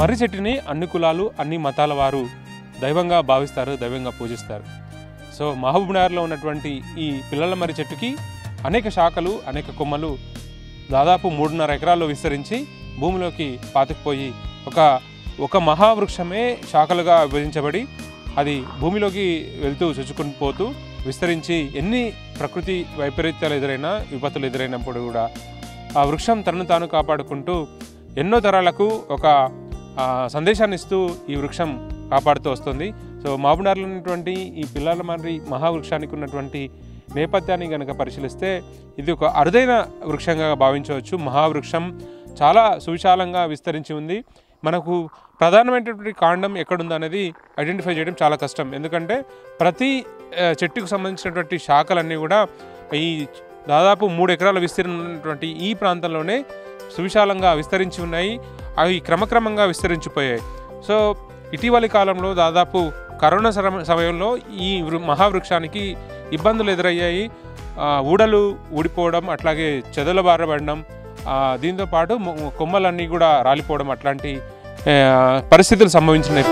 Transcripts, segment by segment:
మర్రి చెట్టుని అన్ని కులాలు అన్ని మతాల వారు దైవంగా భావిస్తారు దైవంగా పూజిస్తారు సో మహబూబ్నగర్లో ఉన్నటువంటి ఈ పిల్లల మర్రి చెట్టుకి అనేక శాఖలు అనేక కొమ్మలు దాదాపు మూడున్నర ఎకరాల్లో విస్తరించి భూమిలోకి పాతుకుపోయి ఒక ఒక మహావృక్షమే శాఖలుగా విభజించబడి అది భూమిలోకి వెళ్తూ చొచ్చుకుని పోతూ విస్తరించి ఎన్ని ప్రకృతి వైపరీత్యాలు ఎదురైనా విపత్తులు ఎదురైనప్పుడు కూడా ఆ వృక్షం తనను తాను కాపాడుకుంటూ ఎన్నో తరాలకు ఒక ఆ, సందేశాన్ని ఇస్తూ ఈ వృక్షం కాపాడుతూ వస్తుంది సో మహబూబ్నగర్లో ఉన్నటువంటి ఈ పిల్లల మరి మహావృక్షానికి ఉన్నటువంటి నేపథ్యాన్ని కనుక పరిశీలిస్తే ఇది ఒక అరుదైన వృక్షంగా భావించవచ్చు మహావృక్షం చాలా సువిశాలంగా విస్తరించి ఉంది మనకు ప్రధానమైనటువంటి కాండం ఎక్కడుంది అనేది ఐడెంటిఫై చేయడం చాలా కష్టం ఎందుకంటే ప్రతి ఆ, చెట్టుకు సంబంధించినటువంటి శాఖలన్నీ కూడా ఈ దాదాపు మూడు ఎకరాల విస్తీర్ణం ఉన్నటువంటి ఈ ప్రాంతంలోనే సువిశాలంగా విస్తరించి ఉన్నాయి అవి క్రమక్రమంగా విస్తరించిపోయాయి సో ఇటీవలి కాలంలో దాదాపు కరోనా సర- సమయంలో ఈ వృ- మహావృక్షానికి ఇబ్బందులు ఎదురయ్యాయి ఆ, ఊడలు ఊడిపోవడం అట్లాగే చెదల బారబడడం ఆ, దీంతో పాటు మొ- కొమ్మలన్నీ కూడా రాలిపోవడం అట్లాంటి ఆ, పరిస్థితులు సంభవించినాయి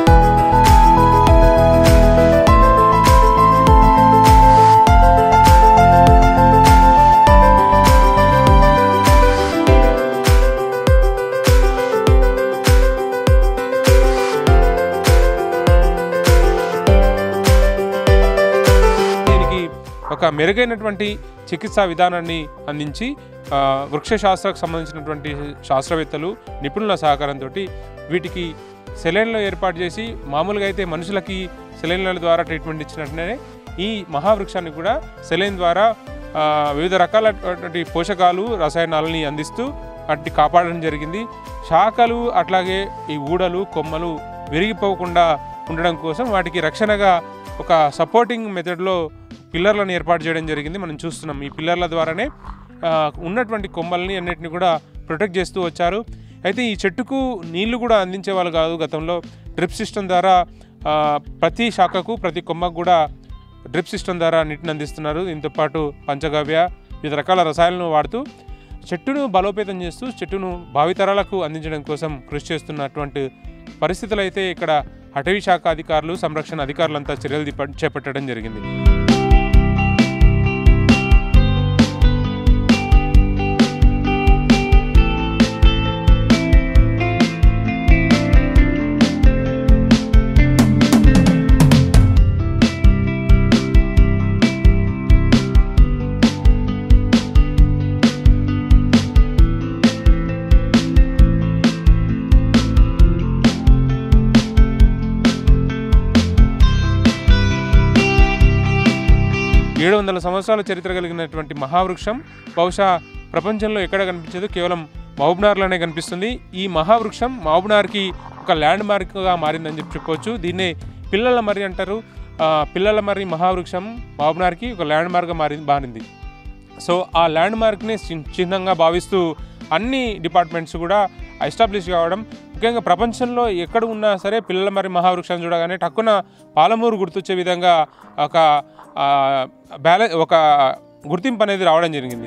దీనికి ఒక మెరుగైనటువంటి చికిత్సా విధానాన్ని అందించి ఆ, వృక్షశాస్త్రకు సంబంధించినటువంటి శాస్త్రవేత్తలు నిపుణుల సహకారంతో వీటికి సెలైన్లు ఏర్పాటు చేసి మామూలుగా అయితే మనుషులకి సెలైన్ల ద్వారా ట్రీట్మెంట్ ఇచ్చినట్టునే ఈ మహావృక్షాన్ని కూడా సెలైన్ ద్వారా ఆ, వివిధ రకాలైనటువంటి పోషకాలు రసాయనాలని అందిస్తూ వాటిని కాపాడడం జరిగింది శాఖలు అట్లాగే ఈ ఊడలు కొమ్మలు విరిగిపోకుండా ఉండడం కోసం వాటికి రక్షణగా ఒక సపోర్టింగ్ మెథడ్లో పిల్లర్లను ఏర్పాటు చేయడం జరిగింది మనం చూస్తున్నాం ఈ పిల్లర్ల ద్వారానే ఆ, ఉన్నటువంటి కొమ్మల్ని అన్నిటిని కూడా ప్రొటెక్ట్ చేస్తూ వచ్చారు అయితే ఈ చెట్టుకు నీళ్లు కూడా అందించే వాళ్ళు కాదు గతంలో డ్రిప్ సిస్టమ్ ద్వారా ఆ, ప్రతి శాఖకు ప్రతి కొమ్మకు కూడా డ్రిప్ సిస్టమ్ ద్వారా నీటిని అందిస్తున్నారు దీంతో పాటు పంచగవ్య వివిధ రకాల రసాయనాలను వాడుతూ చెట్టును బలోపేతం చేస్తూ చెట్టును భావితరాలకు అందించడం కోసం కృషి చేస్తున్నటువంటి పరిస్థితులు అయితే ఇక్కడ అటవీ శాఖ అధికారులు సంరక్షణ అధికారులంతా చర్యలు దీప- చేపట్టడం జరిగింది ఏడు వందల సంవత్సరాల చరిత్ర కలిగినటువంటి మహావృక్షం బహుశా ప్రపంచంలో ఎక్కడ కనిపించదు కేవలం మహబూబ్నగర్లోనే కనిపిస్తుంది ఈ మహావృక్షం మహబూబ్నగర్కి ఒక ల్యాండ్ మార్క్గా మారిందని చెప్పి చెప్పవచ్చు దీన్నే పిల్లల మర్రి అంటారు ఆ, పిల్లల మర్రి మహావృక్షం మహబూబ్నగర్కి ఒక ల్యాండ్ మార్క్గా మారింది మారింది సో ఆ ల్యాండ్ మార్క్ని చిహ్- చిహ్నంగా భావిస్తూ అన్ని డిపార్ట్మెంట్స్ కూడా ఎస్టాబ్లిష్ కావడం ముఖ్యంగా ప్రపంచంలో ఎక్కడ ఉన్నా సరే పిల్లల మరి మహావృక్షాన్ని చూడగానే టక్కున పాలమూరు గుర్తొచ్చే విధంగా ఒక బ్యాలె ఒక గుర్తింపు అనేది రావడం జరిగింది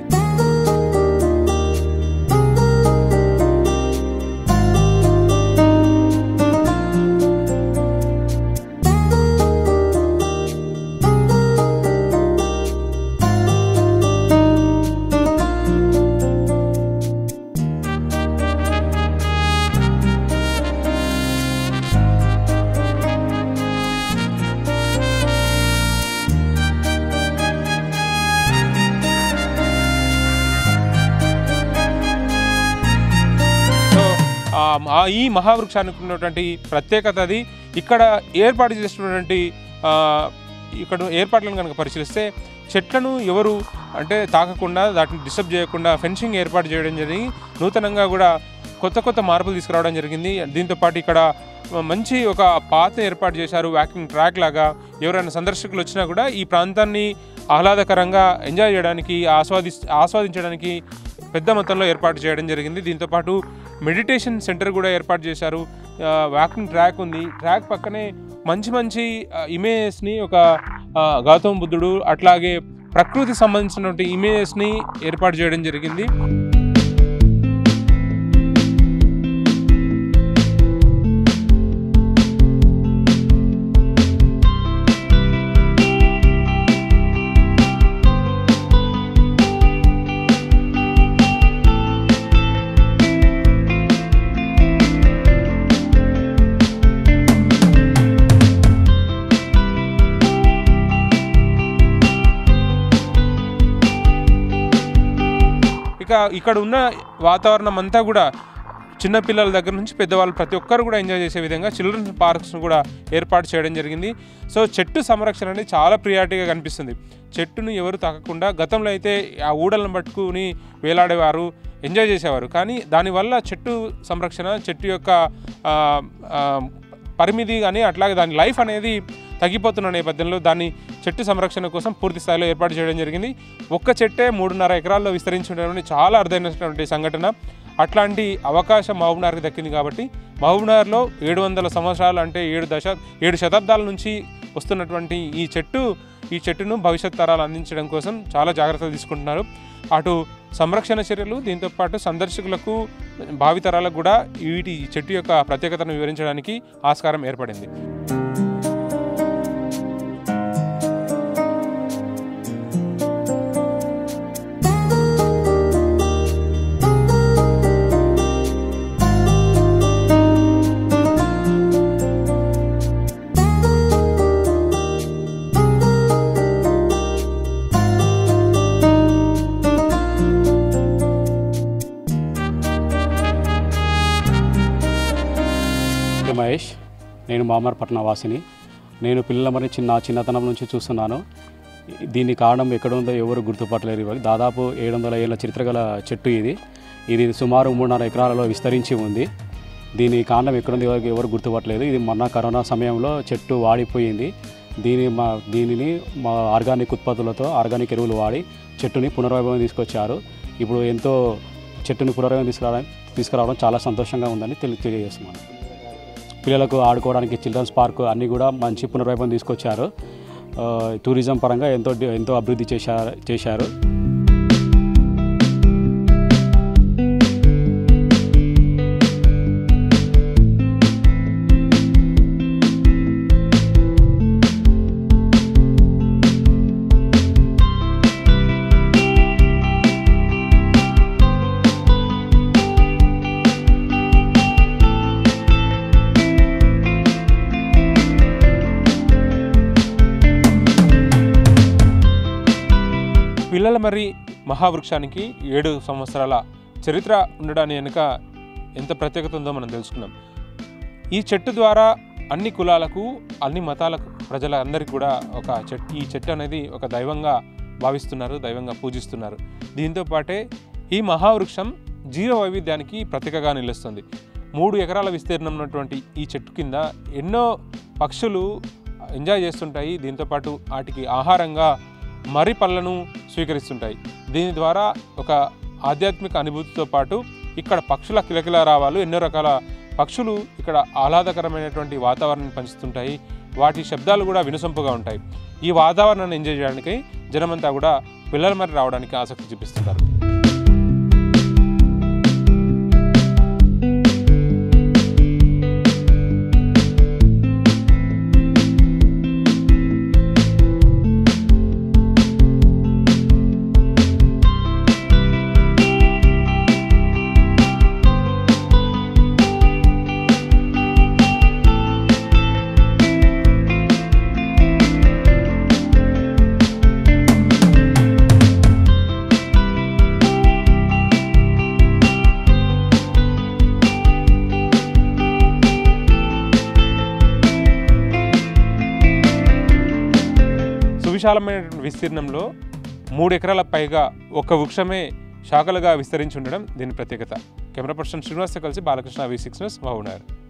సో ఆ మా- ఈ మహావృక్షానికి ఉన్నటువంటి ప్రత్యేకత అది ఇక్కడ ఏర్పాటు చేసినటువంటి ఆ, ఇక్కడ ఏర్పాట్లను కనుక పరిశీలిస్తే చెట్లను ఎవరు అంటే తాకకుండా వాటిని డిస్టర్బ్ చేయకుండా ఫెన్సింగ్ ఏర్పాటు చేయడం జరిగి నూతనంగా కూడా కొత్త కొత్త మార్పులు తీసుకురావడం జరిగింది దీంతో పాటు ఇక్కడ మంచి ఒక పాత ఏర్పాటు చేశారు వాకింగ్ ట్రాక్ లాగా ఎవరైనా సందర్శకులు వచ్చినా కూడా ఈ ప్రాంతాన్ని ఆహ్లాదకరంగా ఎంజాయ్ చేయడానికి ఆస్వాది ఆస్వాదించడానికి పెద్ద మొత్తంలో ఏర్పాటు చేయడం జరిగింది దీంతో పాటు మెడిటేషన్ సెంటర్ కూడా ఏర్పాటు చేశారు ఆ, వాకింగ్ ట్రాక్ ఉంది ట్రాక్ పక్కనే మంచి మంచి ఇమేజెస్ని ఒక ఆ, గౌతమ బుద్ధుడు అట్లాగే ప్రకృతి సంబంధించినటువంటి ఇమేజెస్ని ఏర్పాటు చేయడం జరిగింది ఇక్కడ ఉన్న వాతావరణం అంతా కూడా చిన్న పిల్లల దగ్గర నుంచి పెద్దవాళ్ళు ప్రతి ఒక్కరు కూడా ఎంజాయ్ చేసే విధంగా చిల్డ్రన్స్ పార్క్స్ను కూడా ఏర్పాటు చేయడం జరిగింది సో చెట్టు సంరక్షణ అనేది చాలా ప్రియారిటీగా కనిపిస్తుంది చెట్టును ఎవరు తాకకుండా గతంలో అయితే ఆ ఊడలను పట్టుకుని వేలాడేవారు ఎంజాయ్ చేసేవారు కానీ దానివల్ల చెట్టు సంరక్షణ చెట్టు యొక్క ఆ, ఆ, పరిమితి కానీ అట్లాగే దాని లైఫ్ అనేది తగ్గిపోతున్న నేపథ్యంలో దాన్ని చెట్టు సంరక్షణ కోసం పూర్తి స్థాయిలో ఏర్పాటు చేయడం జరిగింది ఒక్క చెట్టే మూడున్నర ఎకరాల్లో విస్తరించి ఉండడం చాలా అరుదైనటువంటి సంఘటన అట్లాంటి అవకాశం మహబూబ్నగర్కి దక్కింది కాబట్టి మహబూబ్నగర్లో ఏడు వందల సంవత్సరాలు అంటే ఏడు దశ ఏడు శతాబ్దాల నుంచి వస్తున్నటువంటి ఈ చెట్టు ఈ చెట్టును భవిష్యత్ తరాలు అందించడం కోసం చాలా జాగ్రత్తలు తీసుకుంటున్నారు అటు సంరక్షణ చర్యలు దీంతోపాటు సందర్శకులకు భావితరాలకు కూడా వీటి ఈ చెట్టు యొక్క ప్రత్యేకతను వివరించడానికి ఆస్కారం ఏర్పడింది పేరు మహేష్ నేను మామర్పట్నం వాసిని నేను పిల్లల మరి చిన్న చిన్నతనం నుంచి చూస్తున్నాను దీని కారణం ఎక్కడ ఉందో ఎవరు గుర్తుపట్టలేరు ఇవాళ దాదాపు ఏడు వందల ఏళ్ళ చరిత్ర గల చెట్టు ఇది ఇది సుమారు మూడున్నర ఎకరాలలో విస్తరించి ఉంది దీని కారణం ఎక్కడుంది ఎవరికి ఎవరు గుర్తుపట్టలేదు ఇది మొన్న కరోనా సమయంలో చెట్టు వాడిపోయింది దీని మా దీనిని మా ఆర్గానిక్ ఉత్పత్తులతో ఆర్గానిక్ ఎరువులు వాడి చెట్టుని పునర్వైభవం తీసుకొచ్చారు ఇప్పుడు ఎంతో చెట్టుని పునర్వైభవం తీసుకురావడం తీసుకురావడం చాలా సంతోషంగా ఉందని తెలి తెలియజేస్తున్నాను పిల్లలకు ఆడుకోవడానికి చిల్డ్రన్స్ పార్క్ అన్నీ కూడా మంచి పునర్వైభవం తీసుకొచ్చారు ఆ, టూరిజం పరంగా ఎంతో డి- ఎంతో అభివృద్ధి చేశారు చేశారు పిల్లల మరి మహావృక్షానికి ఏడు సంవత్సరాల చరిత్ర ఉండడాన్ని వెనుక ఎంత ప్రత్యేకత ఉందో మనం తెలుసుకున్నాం ఈ చెట్టు ద్వారా అన్ని కులాలకు అన్ని మతాలకు ప్రజలందరికీ కూడా ఒక చెట్టు ఈ చెట్టు అనేది ఒక దైవంగా భావిస్తున్నారు దైవంగా పూజిస్తున్నారు దీంతో పాటే ఈ మహావృక్షం జీవ వైవిధ్యానికి ప్రతీకగా నిలుస్తుంది మూడు ఎకరాల విస్తీర్ణం ఉన్నటువంటి ఈ చెట్టు కింద ఎన్నో పక్షులు ఎంజాయ్ చేస్తుంటాయి దీంతోపాటు వాటికి ఆహారంగా మర్రి పళ్ళను స్వీకరిస్తుంటాయి దీని ద్వారా ఒక ఆధ్యాత్మిక అనుభూతితో పాటు ఇక్కడ పక్షుల కిలకిల రావాలు ఎన్నో రకాల పక్షులు ఇక్కడ ఆహ్లాదకరమైనటువంటి వాతావరణాన్ని పంచుతుంటాయి వాటి శబ్దాలు కూడా వినసొంపుగా ఉంటాయి ఈ వాతావరణాన్ని ఎంజాయ్ చేయడానికి జనమంతా కూడా పిల్లల మరి రావడానికి ఆసక్తి చూపిస్తుంటారు సువిశాలమైనటువంటి విస్తీర్ణంలో మూడు ఎకరాల పైగా ఒక వృక్షమే శాఖలుగా విస్తరించి ఉండడం దీని ప్రత్యేకత కెమెరా పర్సన్ శ్రీనివాస్తో కలిసి Balakrishna V six news Mahabubnagar